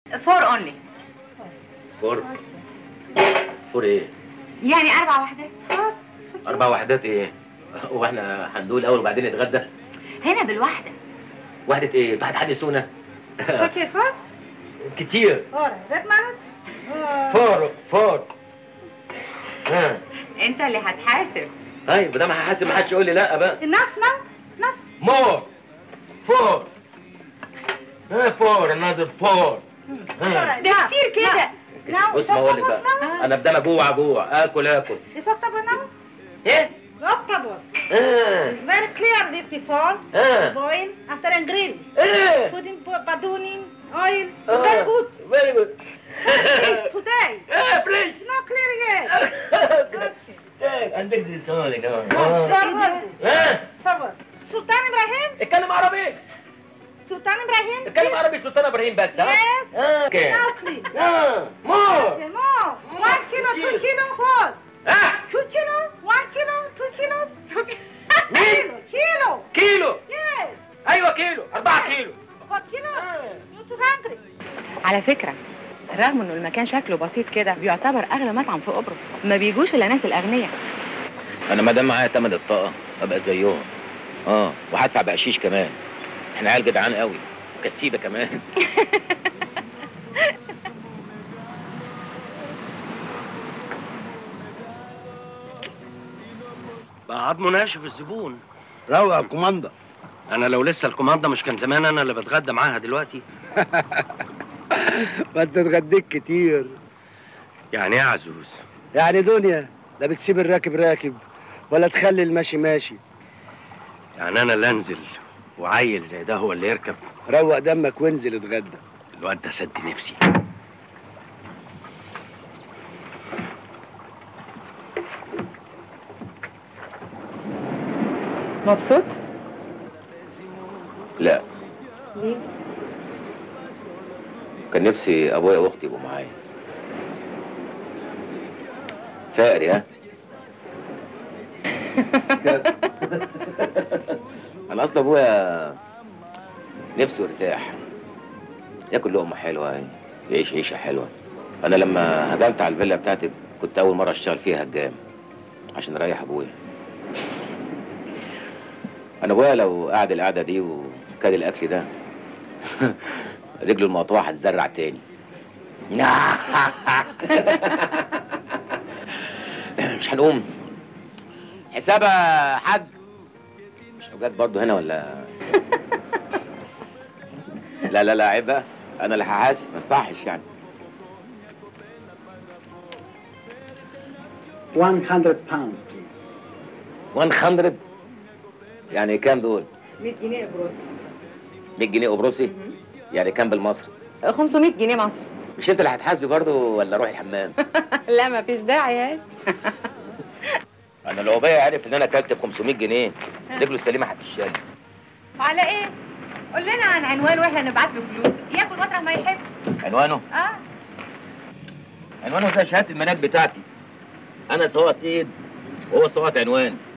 فور اونلي فور فور ايه يعني اربع وحدات اربع وحدات ايه واحنا هندوق الاول وبعدين نتغدى هنا بالوحده وحدة ايه انتوا هتحدثونا كيف فور كتير فور ذات معنى فور فور ها انت اللي هتحاسب طيب ده ما هحاسب ما حدش يقول لي لا بقى enough now enough مور فور ها فور انذر فور ده كتير كده Now, بص ما اقول لك بقى now. انا بدام اجوع اجوع اكل اكل Is October now? ايه October. اه Very clear this before. اه Boil after and grill. ايه Put in badooning, oil. آه. Very good. فيري جود Fish today. ايه فريش Not clear yet. عندك زي سوني كمان Forward. ها Forward. Sultan Ibrahim. اتكلم عربي Sultan Ibrahim. اتكلم عربي سلطان ابراهيم بس ها Yes. اه اوكي Now clean. اه مور Okay, more. One kilo, two kilo, four. ها Two kilos, one kilo, two kilos. مين؟ Kilo, kilo. كيلو Yes. ايوه كيلو 4 كيلو Four kilos. You're too hungry. على فكره رغم انه المكان شكله بسيط كده بيعتبر اغلى مطعم في قبرص ما بيجوش الا ناس الاغنياء انا ما دام معايا تمن الطاقه ابقى زيهم اه وهدفع بقشيش كمان احنا عيال جدعان قوي وكسيبه كمان بقى عظمه ناشف الزبون روق يا كوماندا انا لو لسه الكوماندا مش كان زمان انا اللي بتغدى معاها دلوقتي ما انت اتغديت كتير يعني ايه يا عزوز يعني دنيا لا بتسيب الراكب راكب ولا تخلي الماشي ماشي يعني انا اللي انزل وعيل زي ده هو اللي يركب روق دمك وانزل اتغدى الواد ده سد نفسي مبسوط لا كان نفسي ابويا واختي يبقوا معايا فقري ها انا اصلا ابويا نفسه يرتاح ياكل لقمه حلوه يعيش عيشه حلوه انا لما هجمت على الفيلا بتاعتي كنت اول مره اشتغل فيها هجام عشان اريح ابويا انا ابويا لو قعد القعده دي وكل الاكل ده رجله المقطوعه هتزرع تاني مش هنقوم حساب يا حاج مش اوجات برضه هنا ولا لا لا لا عيب بقى انا اللي هحاسب ما يصحش يعني 100 pounds, please. 100 يعني كام دول 100 جنيه قبرص 100 جنيه قبرصي يعني كام بالمصري 500 جنيه مصري مش انت اللي هتحاسبي برضه ولا روحي الحمام لا ما فيش داعي يا انا لو بيا عرف ان انا اكلت ب 500 جنيه رجله السليمه هتشال على ايه قول لنا عن عنوان واحنا نبعت له فلوس ياكل مطرح ما يحب عنوانه اه عنوانه زي شهاده الميلاد بتاعتي انا صوت ايد وهو صوت عنوان